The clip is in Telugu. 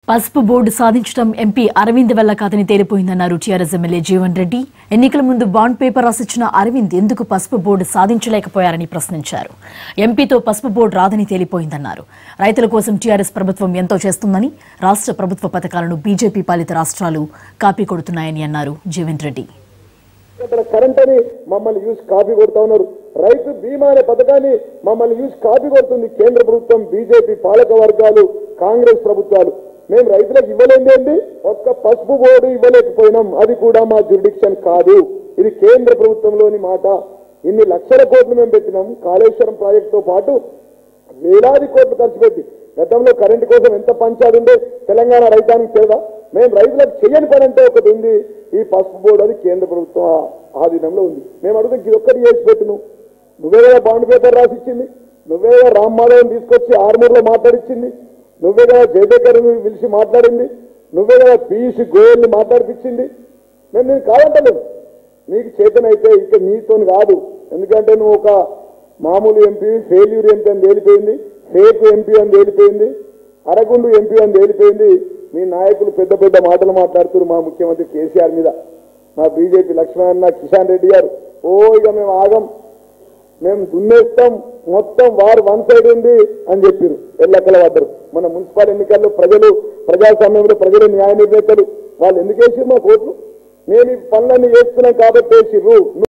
పసుపు బోర్డు సాధించడం ఎంపీ అరవింద్ వల్ల కాదని తేలిపోయిందన్నారు టీఆర్ఎస్ ఎమ్మెల్యే జీవన్ రెడ్డి ఎన్నికల ముందు బాండ్ పేపర్ రాసిచ్చిన అరవింద్ ఎందుకు పసుపు బోర్డు సాధించలేకపోయారని ప్రశ్నించారు ఎంపీతో పసుపు బోర్డు రాదని తేలిపోయిందన్నారు రైతుల కోసం టీఆర్ఎస్ ప్రభుత్వం ఎంతో చేస్తుందని రాష్ట్ర ప్రభుత్వ పథకాలను బీజేపీ పాలిత రాష్ట్రాలు కాపీ కొడుతున్నాయని అన్నారు జీవన్ రెడ్డి ఇక్కడ కరెంట్ అని మమ్మల్ని చూసి కాపీ కొడతా ఉన్నారు రైతు బీమా అనే పథకాన్ని మమ్మల్ని చూసి కాపీ కొడుతుంది కేంద్ర ప్రభుత్వం బీజేపీ పాలక వర్గాలు కాంగ్రెస్ ప్రభుత్వాలు మేము రైతులకు ఇవ్వలేంది ఏంటి ఒక్క పసుపు బోర్డు ఇవ్వలేకపోయినాం అది కూడా మా జ్యురిడిక్షన్ కాదు ఇది కేంద్ర ప్రభుత్వంలోని మాట ఇన్ని లక్షల కోట్లు మేము పెట్టినాం కాళేశ్వరం ప్రాజెక్టుతో పాటు వేలాది కోట్లు ఖర్చు పెట్టి గతంలో కరెంటు కోసం ఎంత పంచాడు ఉండే తెలంగాణ రైతానికి తెలియదా మేము రైతులకు చేయని పని అంటే ఒకటి ఉంది ఈ పసుపు బోర్డు అది కేంద్ర ప్రభుత్వం ఆ- ఆధీనంలో ఉంది మేము అడుగుతాం ఇది ఒక్కటి చేసి పెట్టు నువ్వు నువ్వే కదా బాండ్ పేపర్ రాసిచ్చింది నువ్వే కదా రామ్ మాధవన్ తీసుకొచ్చి ఆర్మూర్లో మాట్లాడిచ్చింది నువ్వే కదా జయశేఖర్ పిలిచి మాట్లాడింది నువ్వే కదా పీయూష్ గోయల్ని మాట్లాడిపించింది మేము నేను కాదంటలేదు నీకు చేతనైతే ఇక నీతో కాదు ఎందుకంటే నువ్వు ఒక మామూలు ఎంపీ ఫెయిల్యూర్ ఎంపీ అని తేలిపోయింది ఫేక్ ఎంపీ అని తేలిపోయింది అరగుండు ఎంపీ అని తేలిపోయింది మీ నాయకులు పెద్ద పెద్ద మాటలు మాట్లాడుతున్నారు మా ముఖ్యమంత్రి కేసీఆర్ మీద మా బీజేపీ లక్ష్మణ్ కిషన్ రెడ్డి గారు ఓ ఇక మేము ఆగం మేము దున్నేస్తాం మొత్తం వారు వన్ సైడ్ ఉంది అని చెప్పారు ఎల్లక్కల పడ్డారు మన మున్సిపల్ ఎన్నికల్లో ప్రజలు ప్రజాస్వామ్యంలో ప్రజలు న్యాయ నిర్ణేతలు వాళ్ళు ఎందుకు వేసిర్రు మా కోట్లు మేము ఈ పనులన్నీ చేస్తున్నాం కాబట్టి వేసిర్రు